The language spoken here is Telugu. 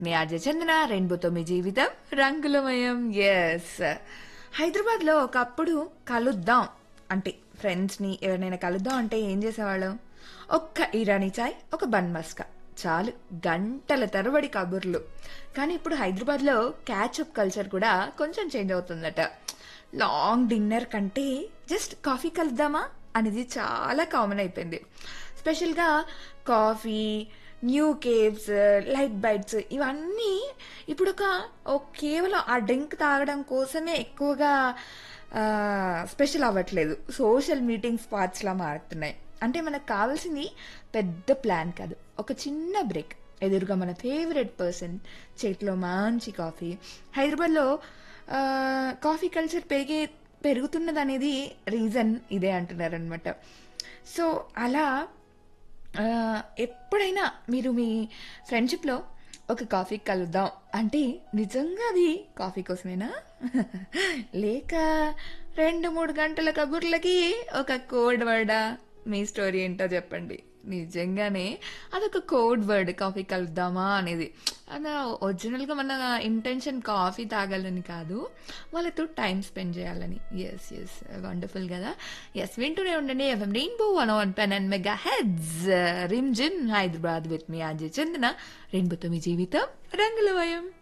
మీ ఆర్జ చందన రెయిన్బోతో మీ జీవితం రంగులమయం ఎస్ హైదరాబాద్లో ఒకప్పుడు కలుద్దాం అంటే ఫ్రెండ్స్ని ఎవరినైనా కలుద్దాం అంటే ఏం చేసేవాళ్ళం ఒక్క ఇరానీ చాయ్ ఒక బన్ మస్కా చాలు గంటల తరబడి కబుర్లు కానీ ఇప్పుడు హైదరాబాద్లో క్యాచప్ కల్చర్ కూడా కొంచెం చేంజ్ అవుతుందట లాంగ్ డిన్నర్ కంటే జస్ట్ కాఫీ కలుద్దామా అనేది చాలా కామన్ అయిపోయింది స్పెషల్గా coffee new caves light bites ఇవన్నీ ఇప్పుడు ఒక ఓ కేవలం ఆ డ్రింక్ తాగడం కోసమే ఎక్కువగా స్పెషల్ అవ్వట్లేదు సోషల్ మీటింగ్ స్పాట్స్లా మారుతున్నాయి అంటే మనకు కావాల్సింది పెద్ద ప్లాన్ కాదు ఒక చిన్న బ్రేక్ ఎదురుగా మన ఫేవరెట్ పర్సన్ చేతిలో మంచి కాఫీ హైదరాబాద్లో ఆ, కాఫీ కల్చర్ పెరిగే పెరుగుతున్నది అనేది రీజన్ ఇదే అంటున్నారనమాట సో అలా ఆ, ఎప్పుడైనా మీరు మీ ఫ్రెండ్షిప్లో ఒక కాఫీ కలుద్దాం అంటే నిజంగా అది కాఫీ కోసమేనా లేక రెండు మూడు గంటల కబుర్లకి ఒక కోడ్ వర్డా మీ స్టోరీ ఏంటో చెప్పండి నిజంగానే అదొక కోడ్ వర్డ్ కాఫీ కలుద్దామా అనేది అది ఒరిజినల్గా మన ఇంటెన్షన్ కాఫీ తాగాలని కాదు వాళ్ళతో టైం స్పెండ్ చేయాలని ఎస్ ఎస్ వండర్ఫుల్ కదా ఎస్ వింటూనే ఉండండి FM rainbow one one pen and mega heads Rimjhim Hyderabad with me Ajay Chandana రెయిన్బోతో మీ జీవితం రంగుల వయం